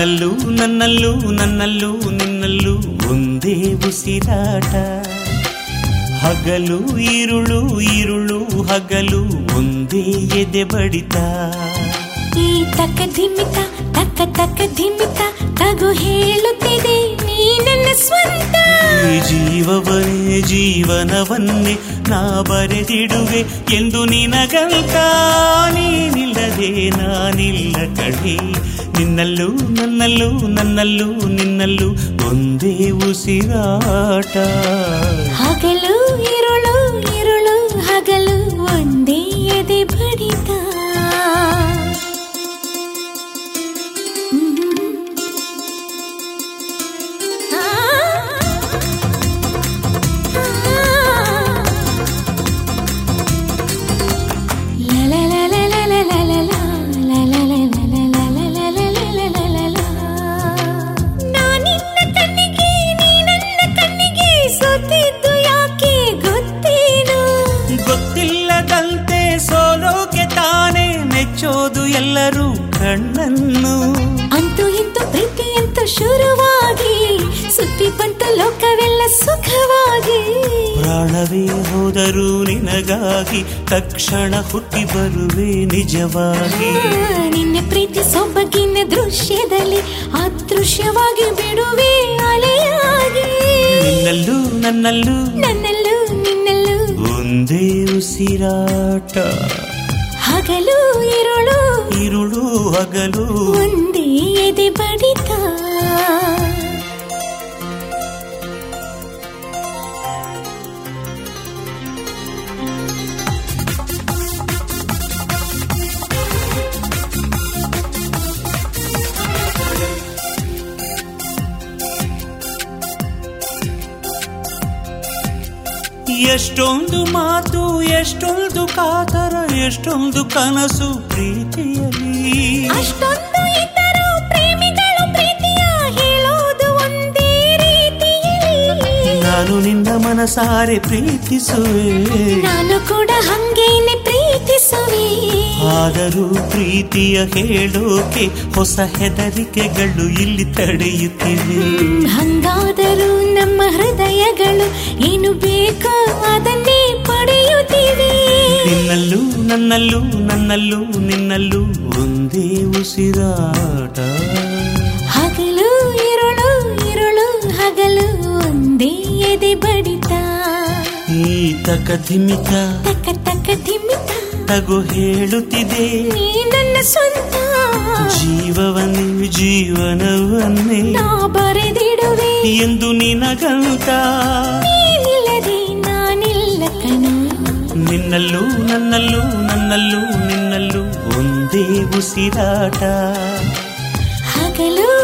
ನಿನ್ನಲ್ಲೂ ನನ್ನಲ್ಲೂ ನನ್ನಲ್ಲೂ ನಿನ್ನಲ್ಲೂ ಒಂದೇ ಉಸಿರಾಟ ಹಗಲು ಈರುಳು ಈರುಳು ಹಗಲು ಒಂದೇ ಎದೆ ಬಡಿತ ಈ ತಕ್ಕ ಧಿಮಿತ ತಕ್ಕ ತಕ್ಕ ಧಿಮಿತ ತಗು ಹೇಳುತ್ತಿದೆ ನೀ ನನ್ನ ಸ್ವಂತ ಈ ಜೀವವನ್ನೇ ಜೀವನವನ್ನೇ ನಾ ಬರೆದಿಡುವೆ ಎಂದು ನಿನಗಂತ ನೀನಿಲ್ಲದೆ ನಾನಿಲ್ಲ ಕಡೆ ನಿನ್ನಲ್ಲೂ ನನ್ನಲ್ಲೂ ನನ್ನಲ್ಲೂ ನಿನ್ನಲ್ಲೂ ಒಂದೇ ಉಸಿರಾಟ ಹಗಲು ಇರುಳು ಇರುಳು ಹಗಲು ಒಂದೇ ಎದೆ ಬಡಿತ ಆ, ಆ, ಲ ಲ ಲ ಲ ಲ ಲ ಲ ಲ, ಲ ಲ ಲ ಲ ಲ ಲ ಲ ಲ ಲ ಲ ಲ ಲ ಲ. ನಾ ನಿನ್ನ ಕಣ್ಣಿಗೆ ನೀ ನನ್ನ ಕಣ್ಣಿಗೆ ಸೋತಿದ್ದು ಯಾಕೆ ಗೊತ್ತೇನು ಗೊತ್ತಿಲ್ಲದಂತೆ ಸೋಲೋಕೆ ತಾನೇ ಮೆಚ್ಚೋದು ಎಲ್ಲರೂ ಕಣ್ಣನ್ನು ಅಂತೂ ಇಂತು ಪ್ರೀತಿ ಅಂತೂ ಶುರುವಾಗಿ ಸುದ್ದಿ ಬಂತು ಲೋಕವೆಲ್ಲ ಸುಖವಾಗಿ ಪ್ರಾಣವೇ ಹೋದರೂ ನಿನಗಾಗಿ ತಕ್ಷಣ ಹುಟ್ಟಿ ಬರುವೆ ನಿಜವಾಗಿ ಆ, ನಿನ್ನ ಪ್ರೀತಿ ಸೊಬಗಿನ ದೃಶ್ಯದಲ್ಲಿ ಅದೃಶ್ಯವಾಗಿ ಬಿಡುವೆ ಅಲೆಯಾಗಿ ನಿನ್ನಲ್ಲೂ ನನ್ನಲ್ಲೂ ನನ್ನಲ್ಲೂ ನಿನ್ನಲ್ಲೂ ಒಂದೇ ಉಸಿರಾಟ ಹಗಲು ಇರುಳು ഇരുളു ಹಗಲು ಒಂದೇ ಎದೆ ಬಡಿತ ಎಷ್ಟೊಂದು ಮಾತು ಎಷ್ಟೊಂದು ಕಾತರ ಎಷ್ಟೊಂದು ಕನಸು ಪ್ರೀತಿಯಲ್ಲಿ ಅಷ್ಟೊಂದು ಇದ್ದರೂ ಪ್ರೇಮಿಗಳು ಪ್ರೀತಿಯ ಹೇಳೋದು ಒಂದೇ ರೀತಿಯಲ್ಲಿ ನಾನು ನಿನ್ನ ಮನಸಾರೆ ಪ್ರೀತಿಸುವೆ ನಾನು ಕೂಡ ಹಂಗೇನೆ ಪ್ರೀತಿಸುವೆ ಆದರೂ ಪ್ರೀತಿಯ ಹೇಳೋಕೆ ಹೊಸ ಹೆದರಿಕೆಗಳು ಇಲ್ಲಿ ತಡೆಯುತ್ತಿವೆ ಹಂಗಾದರೂ ನಮ್ಮ ಹೃದಯಗಳು ಏನು ಬೇಕೋ ಅದನ್ನೇ ಪಡೆಯುತ್ತಿವೆ ನಿನ್ನಲ್ಲೂ ನನ್ನಲ್ಲೂ ನನ್ನಲ್ಲೂ ನಿನ್ನಲ್ಲೂ ಒಂದೇ ಉಸಿರಾಟ ಹಗಲು ಇರುಳು ಇರುಳು ಹಗಲು ಒಂದೇ ಎದೆ ಬಡಿತ ಈ ತಕ ಧಿಮಿತ ತಕ್ಕ ತಕ್ಕ ಧಿಮಿತ ತಗು ಹೇಳುತ್ತಿದೆ ನೀ ನನ್ನ ಸ್ವಂತ ಜೀವವನ್ನೇ ಜೀವನವನ್ನೇ ನಾ ಬರೆದಿಡುವೆ ಎಂದು ನಿನಗಂತ ನೀನಿಲ್ಲದೆ ನಾನಿಲ್ಲ ಕಣೋ ನಿನ್ನಲ್ಲೂ ನನ್ನಲ್ಲೂ ನನ್ನಲ್ಲೂ ನಿನ್ನಲ್ಲೂ ಒಂದೇ ಉಸಿರಾಟ ಹಗಲು